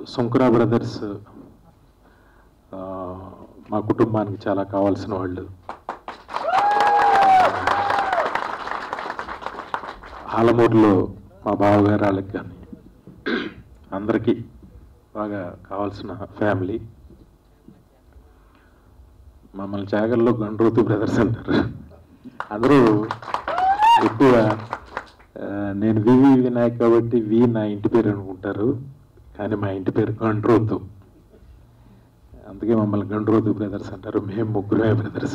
సుంకరా brothers ఆ, మా కుటుంబానికి చాలా కావాల్సిన వాళ్ళు ఆలమూరులో మా బావగారు వాళ్ళకి కానీ అందరికీ బాగా కావాల్సిన ఫ్యామిలీ మమ్మల్ని జాగర్లో గండ్రోతు బ్రదర్స్ అంటారు అందరూ ఎక్కువ ఆ, నేను వివి వినాయక్ కాబట్టి వి నా ఇంటి పేరు అనుకుంటారు కానీ మా ఇంటి పేరు గండ్రోతు అందుకే మమ్మల్ని గండ్రోతు బ్రదర్స్ అంటారు మేము ముగ్గురే బ్రదర్స్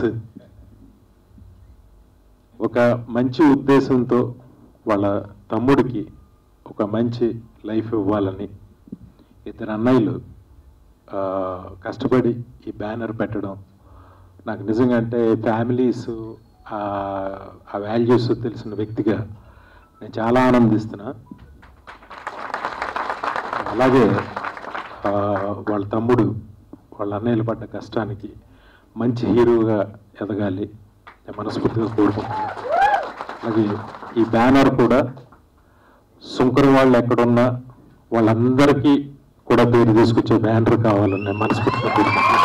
ఒక మంచి ఉద్దేశంతో వాళ్ళ తమ్ముడికి ఒక మంచి లైఫ్ ఇవ్వాలని ఇద్దరు అన్నయ్యలు ఆ, కష్టపడి ఈ బ్యానర్ పెట్టడం నాకు నిజంగా అంటే ఫ్యామిలీస్ ఆ వాల్యూస్ తెలిసిన వ్యక్తిగా నేను చాలా ఆనందిస్తున్నా అలాగే ఆ, వాళ్ళ తమ్ముడు వాళ్ళ అన్నయ్యలు పడ్డ కష్టానికి మంచి హీరోగా ఎదగాలి నేను మనస్ఫూర్తిగా కోరుకుంటున్నాను అలాగే ఈ బ్యానర్ కూడా సుంకర వాళ్ళు ఎక్కడున్నా వాళ్ళందరికీ కూడా పేరు తీసుకొచ్చే బ్యానర్ కావాలని నేను మనస్ఫూర్తిగా కోరుకుంటున్నాను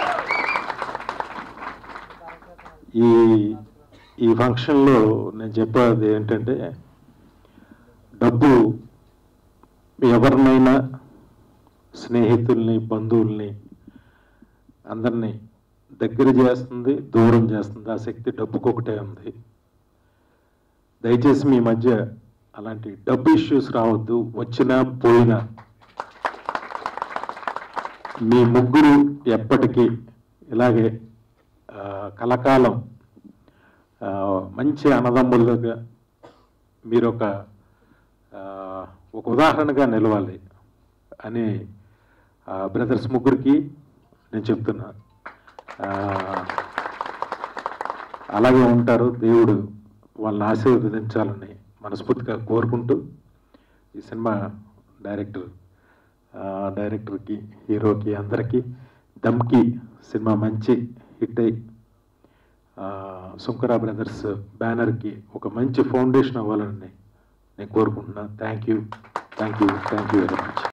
ఈ ఈ ఫంక్షన్లో నేను చెప్పేది ఏంటంటే డబ్బు ఎవరినైనా స్నేహితుల్ని బంధువుల్ని అందరినీ దగ్గర చేస్తుంది దూరం చేస్తుంది ఆ శక్తి డబ్బుకు ఒకటే ఉంది దయచేసి మీ మధ్య అలాంటి డబ్బు ఇష్యూస్ రావద్దు వచ్చినా పోయినా మీ ముగ్గురు ఎప్పటికీ ఇలాగే ఆ, కలకాలం ఆ, మంచి అన్నదమ్ములుగా మీరు ఒక ఆ, ఒక ఉదాహరణగా నిలవాలి అని బ్రదర్స్ ముగ్గురికి నేను చెప్తున్నా ఆ, అలాగే ఉంటారు దేవుడు వాళ్ళని ఆశీర్వదించాలని మనస్ఫూర్తిగా కోరుకుంటూ ఈ సినిమా డైరెక్టర్ ఆ, డైరెక్టర్కి హీరోకి అందరికీ దమ్కి సినిమా మంచి హిట్ అయ్యి ఆ, సుంకరా బ్రదర్స్ బ్యానర్కి ఒక మంచి ఫౌండేషన్ అవ్వాలని నేను కోరుకుంటున్నా thank you thank you thank you very much